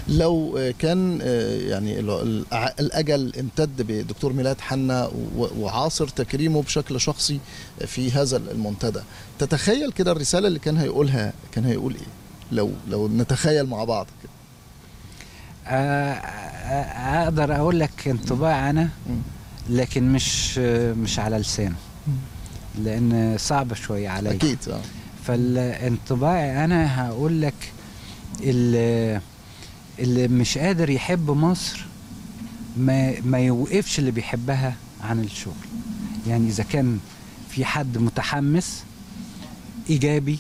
لو آه، كان آه، يعني ال- الع- الأجل امتد بدكتور ميلاد حنا و- وعاصر تكريمه بشكل شخصي في هذا المنتدى تتخيل كده الرسالة اللي كان هيقولها كان هيقول إيه لو لو نتخيل مع بعض كده آه، آه، اقدر اقول لك انطباع انا مم. لكن مش مش على لسانه لان صعب شويه عليا أكيد آه. فالانطباعي انا هقول لك اللي, اللي مش قادر يحب مصر ما ما يوقفش اللي بيحبها عن الشغل يعني اذا كان في حد متحمس ايجابي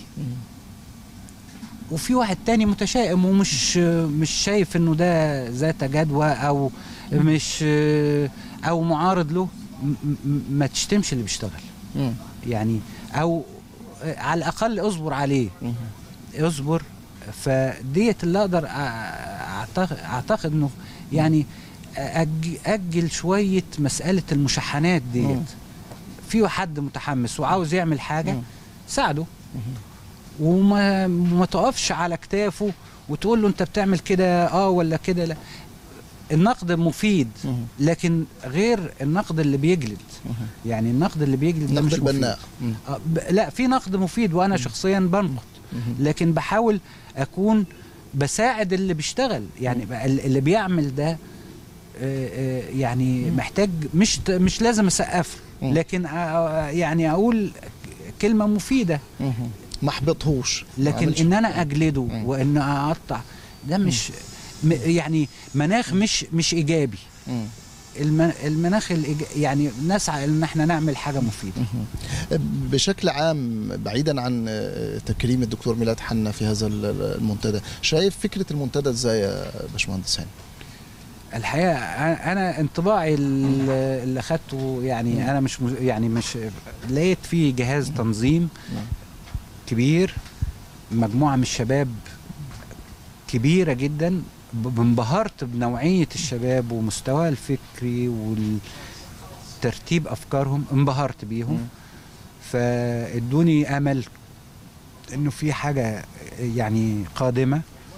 وفي واحد تاني متشائم ومش مش شايف انه ده ذات جدوى او مش او معارض له م- م- ما تشتمش اللي بيشتغل مم. يعني او على الاقل اصبر عليه مم. اصبر فديت اللي اقدر أ- اعتقد اعتقد انه يعني أج- اجل شويه مساله المشاحنات مم. ديت في حد متحمس وعاوز يعمل حاجه مم. ساعده وما ما تقفش على كتافه وتقول له انت بتعمل كده اه ولا كده لا النقد مفيد مم. لكن غير النقد اللي بيجلد مم. يعني النقد اللي بيجلد ده نقد مش مفيد البناء مم. آه، ب- لا في نقد مفيد وانا شخصيا بنقد مم. لكن بحاول اكون بساعد اللي بيشتغل يعني بقى ال- اللي بيعمل ده آه، آه، يعني محتاج مش ت- مش لازم اسقف له، مم. لكن آه، يعني اقول كلمه مفيده مم. ما حبطهوش ما لكن عملش- ان انا اجلده مم. وان اقطع ده مش م- يعني مناخ مش مش ايجابي مم. الم- المناخ الإيج- يعني نسعى ان احنا نعمل حاجه مفيده بشكل عام بعيدا عن آه، تكريم الدكتور ميلاد حنا في هذا ال- ال- المنتدى شايف فكره المنتدى ازاي يا باشمهندس هاني الحقيقه أنا- انا انطباعي ال- اللي اخدته يعني انا مش مز- يعني مش لقيت في جهاز تنظيم نعم. كبير مجموعه من الشباب كبيره جدا ب- انبهرت بنوعيه الشباب ومستواها الفكري والترتيب افكارهم انبهرت بيهم مم. فادوني امل انه في حاجه يعني قادمه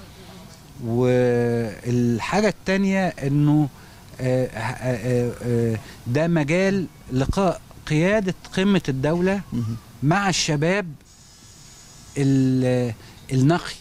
والحاجه الثانيه انه آه، آه، آه، ده مجال لقاء قياده قمه الدوله مم. مع الشباب ال- النقي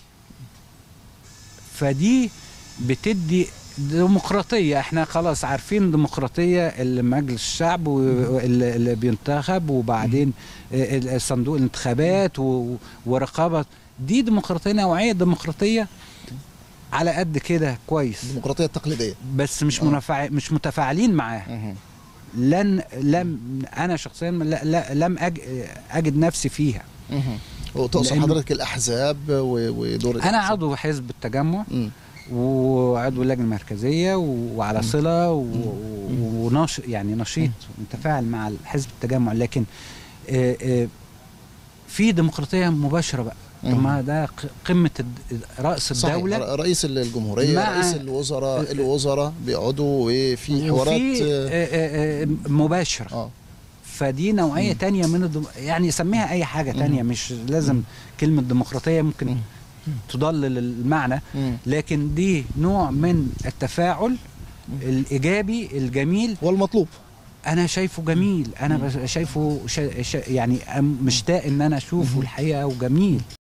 فدي بتدي ديمقراطية احنا خلاص عارفين ديمقراطية اللي مجلس الشعب واللي اللي بينتخب وبعدين ال- صندوق الانتخابات و- ورقابة دي ديمقراطية نوعية ديمقراطية على قد كده كويس الديمقراطيه التقليديه بس مش آه. منفع مش متفاعلين معاها مم. لن لم انا شخصيا لا لا لم أج اجد نفسي فيها مم. وتقصد لأنه- حضرتك الاحزاب و- ودور انا الأحزاب. عضو حزب التجمع مم. وعضو اللجنه المركزيه و- وعلى صله و- وناشط يعني نشيط متفاعل مع حزب التجمع لكن آه، آه، في ديمقراطيه مباشره بقى طب مم. ما ده ق- قمه الد- راس صحيح الدوله ر- رئيس الجمهوريه مع- رئيس الوزراء الوزراء بيقعدوا وفي حوارات وفي آه، آه، آه، آه، مباشره اه فدي نوعيه تانية من الدم... يعني سميها اي حاجه تانية مش لازم كلمه ديمقراطيه ممكن مم. تضلل المعنى مم. لكن دي نوع من التفاعل الايجابي الجميل والمطلوب انا شايفه جميل انا بس- شايفه شا... شا... يعني أم- مشتاق ان انا اشوفه الحقيقه وجميل